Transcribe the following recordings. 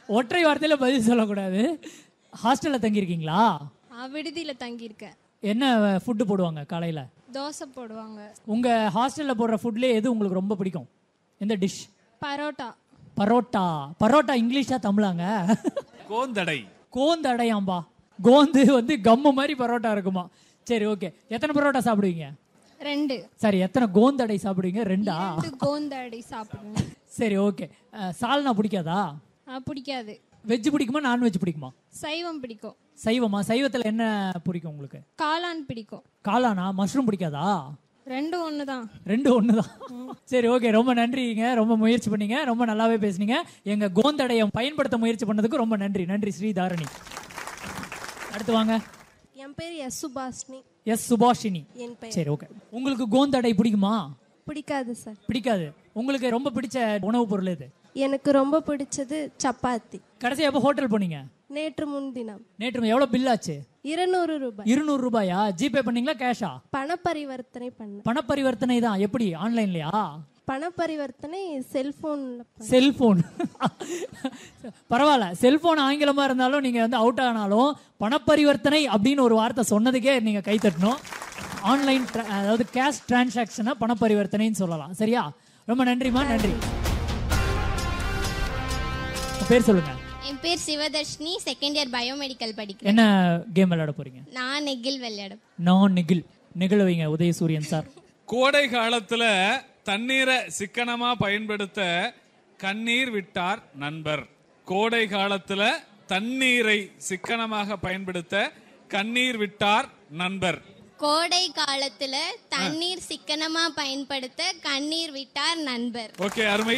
ஒற்றை வார்த்தையில பதில் சொல்லக்கூடாது ஹாஸ்டல்ல தங்கியிருக்கீங்களா விடுதியில் தங்கியிருக்கேன் என்ன ஃபுட்டு போடுவாங்க காலையில தோசை போடுவாங்க உங்க ஹாஸ்டல்ல போடுற ஃபுட்லயே எது உங்களுக்கு ரொம்ப பிடிக்கும் எந்த டிஷ் பரோட்டா பரோட்டா பரோட்டா இங்கிலீஷா தமிழாங்க கோந்தடை கோந்தடையாம்பா கோந்து வந்து கம்மு மாதிரி பரோட்டா இருக்குமா சரி ஓகே எத்தனை பரோட்டா சாப்பிடுவீங்க ரெண்டு சரி எத்தனை கோந்தடை சாப்பிடுவீங்க ரெண்டா ரெண்டு கோந்தடி சாப்பிடுவேன் சரி ஓகே சால்னா பிடிக்காதா ஆ, பிடிக்காது வெஜ் பிடிக்குமா நான்வெஜ் பிடிக்குமா சைவம் பிடிக்கும் சைவமா சைவத்துல என்ன பிடிக்கும் உங்களுக்கு காளான் பிடிக்கும் காளானா மஷ்ரூம் பிடிக்காதா ரெண்டும் ஒன்று தான் ரெண்டு ஒண்ணுதான் சரி ஓகே ரொம்ப நன்றிங்க ரொம்ப முயற்சி பண்ணீங்க ரொம்ப நல்லாவே பேசுனீங்க எங்க கோந்தடையை பயன்படுத்த முயற்சி பண்ணதுக்கு ரொம்ப நன்றி நன்றி ஸ்ரீ தாரணி அடுத்து வாங்க என் பேர் எஸ் சுபாஷினி எஸ் சுபாஷினி என் பெயர் சரி ஓகே உங்களுக்கு கோந்தடை பிடிக்குமா பிடிக்காது சார் பிடிக்காது உங்களுக்கு ரொம்ப பிடிச்ச உணவுப் பொருள் எது எனக்கு ரொம்ப பிடிச்சது சப்பாத்தி கடைசியா எப்போ ஹோட்டல் போனீங்க நேற்று முன்தினம் நேற்று எவ்வளவு பில் ஆச்சு இருநூறு ரூபாய் இருநூறு ரூபாயா ஜிபே பண்ணீங்களா கேஷா பண பரிவர்த்தனை பண்ணேன் பண பரிவர்த்தனை தான் எப்படி ஆன்லைன்லயா பண பரிவர்த்தனை செல்போன்ல பண்ணேன். செல்போன் பரவாயில்ல செல்போன் ஆங்கிலமா இருந்தாலும் நீங்க வந்து அவுட் ஆனாலும் பணப்பரிவர்த்தனை அப்படின்னு ஒரு வார்த்தை சொன்னதுக்கே நீங்க கை தட்டணும் ஆன்லைன் அதாவது கேஷ் டிரான்சாக்ஷனை பணப்பரிவர்த்தனைன்னு சொல்லலாம் சரியா ரொம்ப நன்றிமா நன்றி உங்க பேர் சொல்லுங்க என் பேர் சிவதர்ஷினி செகண்ட் இயர் பயோமெடிக்கல் படிக்கிறேன் என்ன கேம் விளையாட போறீங்க நான் நெகில் விளையாட நான் நெகில் நிகழ வைங்க உதயசூரியன் சார் கோடை காலத்துல தண்ணீரை சிக்கனமா பயன்படுத்த கண்ணீர் விட்டார் நண்பர் கோடை காலத்துல தண்ணீரை சிக்கனமாக பயன்படுத்த கண்ணீர் விட்டார் நண்பர் கோடை காலத்துல தண்ணீர் சிக்கனமா பயன்படுத்த கண்ணீர் விட்டார் நண்பர் ஓகே அருமை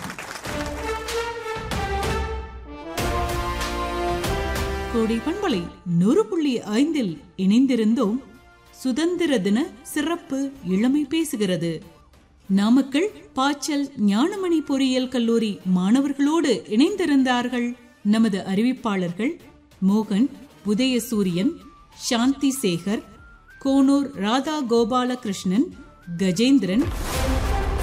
கோடை பண்பலை நூறு புள்ளி ஐந்தில் இணைந்திருந்தோம் சுதந்திர தின சிறப்பு இளமை பேசுகிறது நாமக்கல் பாச்சல் ஞானமணி பொறியியல் கல்லூரி மாணவர்களோடு இணைந்திருந்தார்கள் நமது அறிவிப்பாளர்கள் மோகன் உதயசூரியன் சாந்தி சேகர் கோனூர் ராதா கோபாலகிருஷ்ணன் கஜேந்திரன்